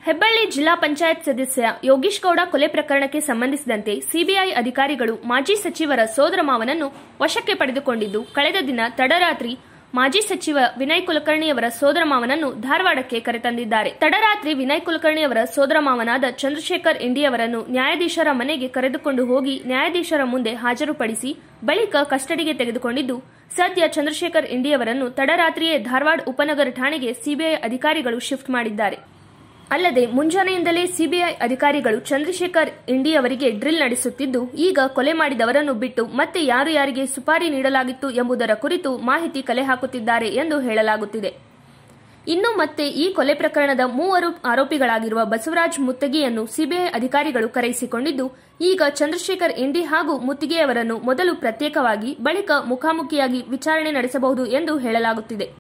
ಹೆಬ್ಬಳ್ಳಿ ಜಿಲ್ಲಾ ಪಂಚಾಯತ್ ಸದಸ್ಯ ಯೋಗೀಶ್ ಗೌಡ ಕೊಲೆ ಪ್ರಕರಣಕ್ಕೆ ಸಂಬಂಧಿಸಿದಂತೆ ಸಿಬಿಐ ಅಧಿಕಾರಿಗಳು ಮಾಜಿ ಸಚಿವರ ಸೋದರ ಮಾವನನ್ನು ವಶಕ್ಕೆ ಪಡೆದುಕೊಂಡಿದ್ದು ಕಳೆದ ದಿನ ತಡರಾತ್ರಿ ಮಾಜಿ ಸಚಿವ ವಿನಯ್ ಕುಲಕರ್ಣಿಯವರ ಸೋದರ ಮಾವನನ್ನು ಧಾರವಾಡಕ್ಕೆ ಕರೆತಂದಿದ್ದಾರೆ ತಡರಾತ್ರಿ ವಿನಯ್ ಕುಲಕರ್ಣಿಯವರ ಸೋದರ ಮಾವನಾದ ಚಂದ್ರಶೇಖರ್ ಇಂಡಿಯವರನ್ನು ನ್ಯಾಯಾಧೀಶರ ಮನೆಗೆ ಕರೆದುಕೊಂಡು ಹೋಗಿ ನ್ಯಾಯಾಧೀಶರ ಮುಂದೆ ಹಾಜರುಪಡಿಸಿ ಬಳಿಕ ಕಸ್ಟಡಿಗೆ ತೆಗೆದುಕೊಂಡಿದ್ದು ಸದ್ಯ ಚಂದ್ರಶೇಖರ್ ಇಂಡಿಯವರನ್ನು ತಡರಾತ್ರಿಯೇ ಧಾರವಾಡ ಉಪನಗರ ಠಾಣೆಗೆ ಸಿಬಿಐ ಅಧಿಕಾರಿಗಳು ಶಿಫ್ಟ್ ಮಾಡಿದ್ದಾರೆ ಅಲ್ಲದೆ ಮುಂಜಾನೆಯಿಂದಲೇ ಸಿಬಿಐ ಅಧಿಕಾರಿಗಳು ಚಂದ್ರಶೇಖರ್ ಇಂಡಿ ಅವರಿಗೆ ಡ್ರಿಲ್ ನಡೆಸುತ್ತಿದ್ದು ಈಗ ಕೊಲೆ ಮಾಡಿದವರನ್ನು ಬಿಟ್ಟು ಮತ್ತೆ ಯಾರು ಯಾರಿಗೆ ಸುಪಾರಿ ನೀಡಲಾಗಿತ್ತು ಎಂಬುದರ ಕುರಿತು ಮಾಹಿತಿ ಕಲೆ ಹಾಕುತ್ತಿದ್ದಾರೆ ಎಂದು ಹೇಳಲಾಗುತ್ತಿದೆ ಇನ್ನು ಮತ್ತೆ ಈ ಕೊಲೆ ಪ್ರಕರಣದ ಮೂವರು ಆರೋಪಿಗಳಾಗಿರುವ ಬಸವರಾಜ್ ಮುತ್ತಗಿಯನ್ನು ಸಿಬಿಐ ಅಧಿಕಾರಿಗಳು ಕರೆಯಿಸಿಕೊಂಡಿದ್ದು ಈಗ ಚಂದ್ರಶೇಖರ್ ಇಂಡಿ ಹಾಗೂ ಮುತ್ತಿಗೆಯವರನ್ನು ಮೊದಲು ಪ್ರತ್ಯೇಕವಾಗಿ ಬಳಿಕ ಮುಖಾಮುಖಿಯಾಗಿ ವಿಚಾರಣೆ ನಡೆಸಬಹುದು ಎಂದು ಹೇಳಲಾಗುತ್ತಿದೆ